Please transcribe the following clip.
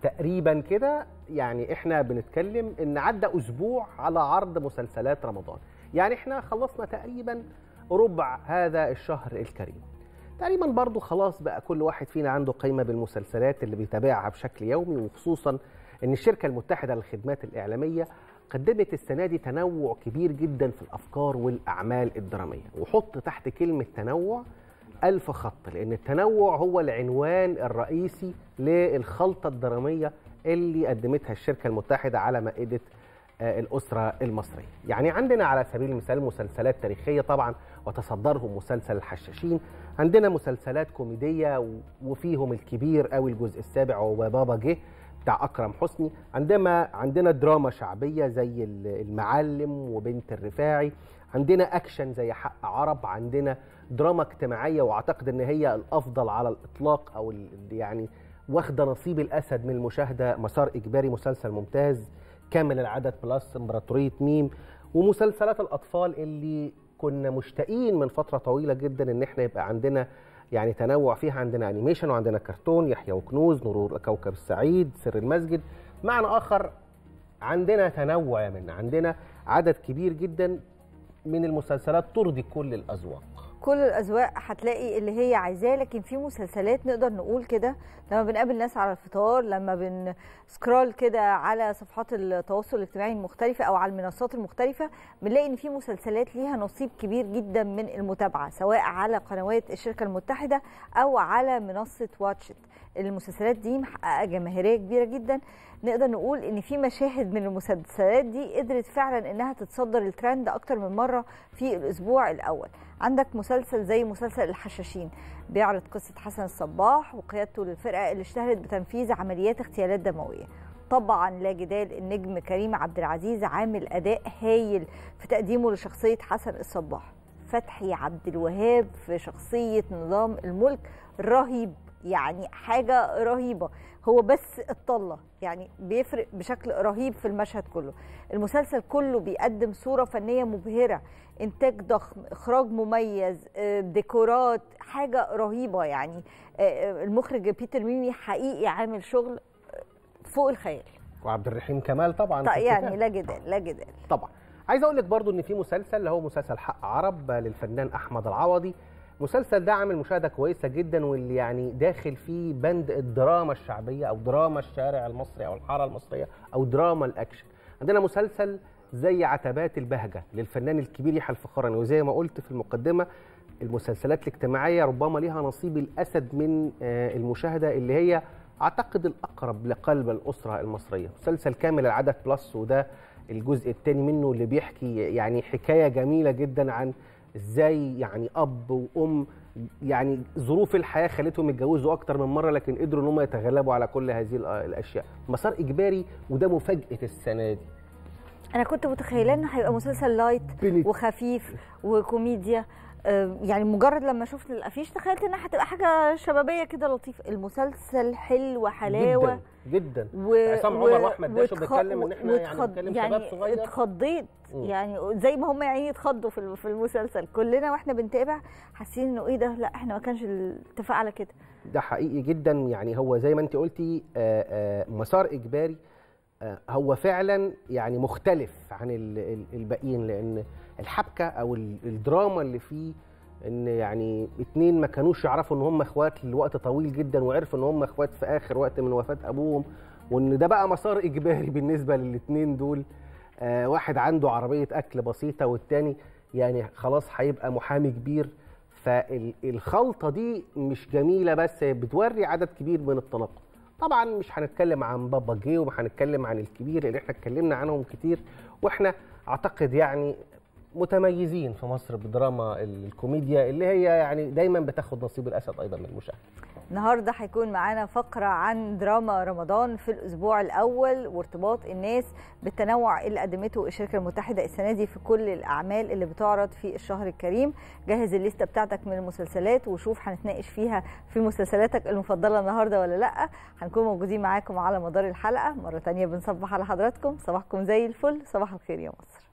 تقريبا كده يعني احنا بنتكلم ان عدى اسبوع على عرض مسلسلات رمضان يعني احنا خلصنا تقريبا ربع هذا الشهر الكريم تقريبا برضو خلاص بقى كل واحد فينا عنده قائمة بالمسلسلات اللي بيتابعها بشكل يومي وخصوصا ان الشركة المتحدة للخدمات الإعلامية قدمت السنة دي تنوع كبير جدا في الأفكار والأعمال الدرامية وحط تحت كلمة تنوع ألف خط لأن التنوع هو العنوان الرئيسي للخلطة الدرامية اللي قدمتها الشركة المتحدة على مائدة آه، الأسرة المصرية يعني عندنا على سبيل المثال مسلسلات تاريخية طبعا وتصدرهم مسلسل الحشاشين عندنا مسلسلات كوميدية و- وفيهم الكبير قوي الجزء السابع وبابا جه بتاع أكرم حسني عندما عندنا دراما شعبية زي ال- المعلم وبنت الرفاعي عندنا أكشن زي حق عرب عندنا دراما اجتماعية وأعتقد إن هي الأفضل على الإطلاق أو ال- يعني واخدة نصيب الأسد من المشاهدة مسار إجباري مسلسل ممتاز كامل العدد بلس امبراطورية ميم ومسلسلات الأطفال اللي كنا مشتاقين من فترة طويلة جدا إن احنا يبقى عندنا يعني تنوع فيها عندنا انيميشن وعندنا كرتون يحيى وكنوز نور كوكب السعيد سر المسجد معنى آخر عندنا تنوع يا من عندنا عدد كبير جدا من المسلسلات ترضي كل الأذواق كل الاذواق هتلاقي اللي هي عايزاه لكن في مسلسلات نقدر نقول كده لما بنقابل ناس على الفطار لما بنسكرول كده على صفحات التواصل الاجتماعي المختلفه او على المنصات المختلفه بنلاقي ان في مسلسلات ليها نصيب كبير جدا من المتابعه سواء على قنوات الشركه المتحده او على منصه واتشت المسلسلات دي محققه جماهيريه كبيره جدا نقدر نقول ان في مشاهد من المسلسلات دي قدرت فعلا انها تتصدر الترند اكتر من مره في الاسبوع الاول عندك مسلسل زي مسلسل الحشاشين بيعرض قصه حسن الصباح وقيادته للفرقه اللي اشتهرت بتنفيذ عمليات اغتيالات دمويه طبعا لا جدال النجم كريم عبد العزيز عامل اداء هايل في تقديمه لشخصيه حسن الصباح فتحي عبد الوهاب في شخصيه نظام الملك رهيب يعني حاجه رهيبه هو بس الطله يعني بيفرق بشكل رهيب في المشهد كله المسلسل كله بيقدم صوره فنيه مبهره انتاج ضخم اخراج مميز آه، ديكورات حاجه رهيبه يعني آه، المخرج بيتر ميمي حقيقي عامل شغل فوق الخيال وعبد الرحيم كمال طبعا طيب في يعني الكتاب. لا جدال لا جدال طبعا عايز اقول لك برضو ان في مسلسل اللي هو مسلسل حق عرب للفنان احمد العوضي المسلسل ده عامل مشاهده كويسه جدا واللي يعني داخل فيه بند الدراما الشعبيه او دراما الشارع المصري او الحاره المصريه او دراما الاكشن عندنا مسلسل زي عتبات البهجه للفنان الكبير يحيى الفخراني وزي ما قلت في المقدمه المسلسلات الاجتماعيه ربما ليها نصيب الاسد من آه، المشاهده اللي هي اعتقد الاقرب لقلب الاسره المصريه مسلسل كامل العدد بلس وده الجزء الثاني منه اللي بيحكي يعني حكايه جميله جدا عن ازاي يعني اب وام يعني ظروف الحياه خلتهم يتجوزوا اكتر من مره لكن قدروا ان هم يتغلبوا على كل هذه الأ- الاشياء مسار اجباري وده مفاجاه السنه دي انا كنت متخيله انه هيبقى مسلسل لايت بنت. وخفيف وكوميديا آه، يعني مجرد لما شفت الافيش تخيلت انها هتبقى حاجه شبابيه كده لطيفه المسلسل حلو حلاوه جدا جدا و... عصام عمر واحمد داشو واتخ- بيتكلم ان احنا يعني واتخض- بنتكلم يعني شباب صغير اتخضيت مم. يعني زي ما هم يعني اتخضوا في الم- في المسلسل كلنا واحنا بنتابع حاسين انه ايه ده لا احنا ما كانش الاتفاق على كده ده حقيقي جدا يعني هو زي ما انت قلتي آه، آه، مسار اجباري آه، هو فعلا يعني مختلف عن ال- ال- الباقيين لان الحبكه او ال- الدراما اللي فيه ان يعني اتنين ما كانوش يعرفوا ان هم اخوات لوقت طويل جدا وعرفوا ان هم اخوات في اخر وقت من وفاه ابوهم وان ده بقى مسار اجباري بالنسبه للاتنين دول آه، واحد عنده عربيه اكل بسيطه والتاني يعني خلاص هيبقى محامي كبير فالخلطه دي مش جميله بس هي بتوري عدد كبير من التناقض طبعا مش هنتكلم عن بابا جه ومش هنتكلم عن الكبير اللي احنا اتكلمنا عنهم كتير واحنا اعتقد يعني متميزين في مصر بدراما الكوميديا اللي هي يعني دايما بتاخد نصيب الاسد ايضا من المشاهد النهارده هيكون معانا فقره عن دراما رمضان في الاسبوع الاول وارتباط الناس بالتنوع اللي قدمته الشركه المتحده السنه دي في كل الاعمال اللي بتعرض في الشهر الكريم جهز الليسته بتاعتك من المسلسلات وشوف هنتناقش فيها في مسلسلاتك المفضله النهارده ولا لا هنكون موجودين معاكم على مدار الحلقه مره تانية بنصبح على حضراتكم صباحكم زي الفل صباح الخير يا مصر